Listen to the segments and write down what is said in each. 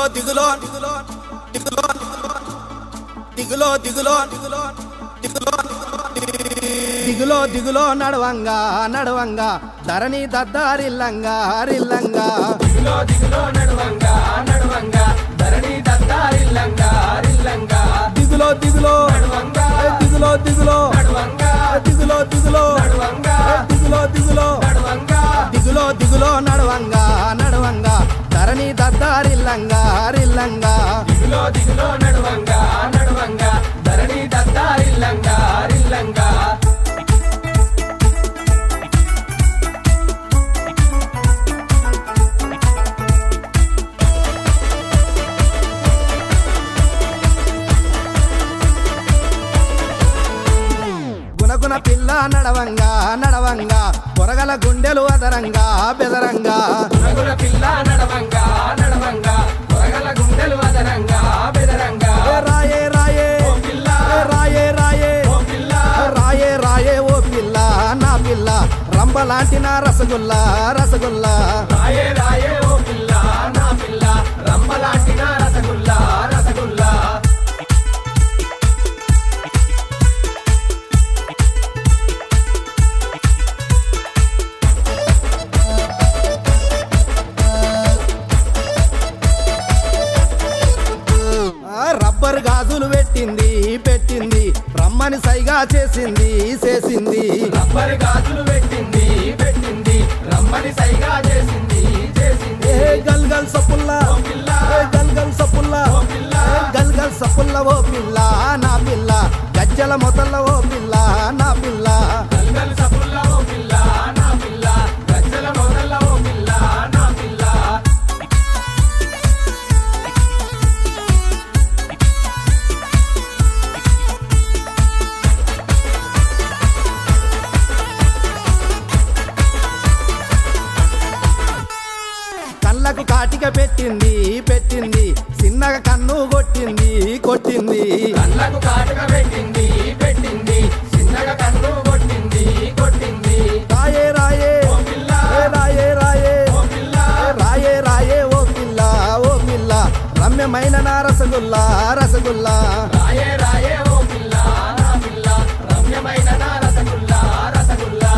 దిగులో దిగులో దిగులో దిగులో దిగులో దిగులో దిగులో దిగులో దిగులో దిగులో నడవంగా నడవంగా ధరణి దద్దారిల్లంగా రిల్లంగా దిగులో దిగులో నడువంగా నడువంగా ధరణి దత్తారిల్లంగా రిల్లంగా దిగులో దిగులో నడువంగా దిగులో దిగులో నడువంగా దిగులో దిగులో నడువంగా దిగులో దిగులో నడువంగా దిగులో దిగులో నడవంగా నడవంగా ధరణి దద్దారిల్లంగా రిల్లంగా దిగులో దిగులో నడువంగా నడువంగా ధరణి దత్తారిల్లంగా రిల్లంగా గుణగుణ పిల్ల నడవంగా నడవంగా పొరగల గుండెలు అదరంగా బెదరంగా రగుల పిల్ల నడవంగా నడవంగా పొరగల గుండెలు అదరంగా బెదరంగా ఏ రాయే రాయే ఓ పిల్ల ఏ రాయే రాయే ఓ పిల్ల రాయే రాయే ఓ పిల్ల నా పిల్ల రంబలాంటి నా రసగుల్లా రసగుల్లా రాయే రాయే ఓ పిల్ల నా పిల్ల రంబలాంటి నా రసగుల్లా రసగుల్లా ఆ, రబ్బర్ గాజులు పెట్టింది పెట్టింది రమ్మని సైగా చేసింది చేసింది రబ్బరి గాజులు పెట్టింది పెట్టింది రమ్మని సైగా చేసింది చేసింది ఏ గల్ గల్ సపుల్లా ఓ పిల్ల ఏ గల్ గల్ సపుల్లా ఓ పిల్ల ఏ గల్ గల్ సపుల్ల ఓ పిల్ల నా పిల్ల గజ్జల మొదల ఓ పిల్ల నా పిల్ల గల్గల్ సపుల్ల ఓ పిల్ల నా పిల్ల గజ్జల మొదల ఓ పిల్ల నా పిల్ల కళ్ళకు కాటిక పెట్టింది పెట్టింది చిన్నగా కన్ను కొట్టింది కొట్టింది కళ్ళకు కాటుక పెట్టింది పెట్టింది చిన్నగా కన్ను కొట్టింది కొట్టింది రాయే రాయే ఓ పిల్ల ఏ రాయే రాయే ఓ పిల్ల ఏ రాయే రాయే ఓ పిల్ల ఓ పిల్ల రమ్యమైన నా రసగుల్లా రసగుల్లా రాయే రాయే ఓ పిల్ల నా పిల్ల రమ్యమైన నా రసగుల్లా రసగుల్లా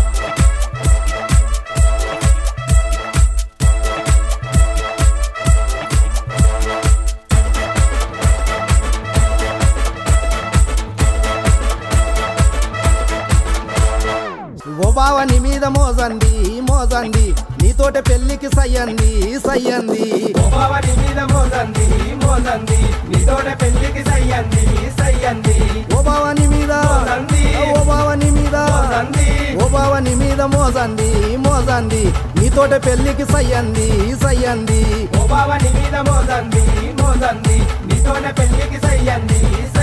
ఓ బావ నీ మీద మోజంది మోజంది నీతోటి పెళ్లికి సయ్యంది సయ్యంది గోపావని మీద మోదంది మోదంది నీతోట పెళ్లికి సయ్యంది సయ్యంది ఓ బావ నీ మీద మోజంది. ఓ బావ నీ మీద మోదంది ఓ బావ నీ మీద మోజంది మోజంది నీతోటి పెళ్లికి సయ్యంది సయ్యంది గోపావని మీద మోదంది మోదంది నీతోట పెళ్లికి సయ్యంది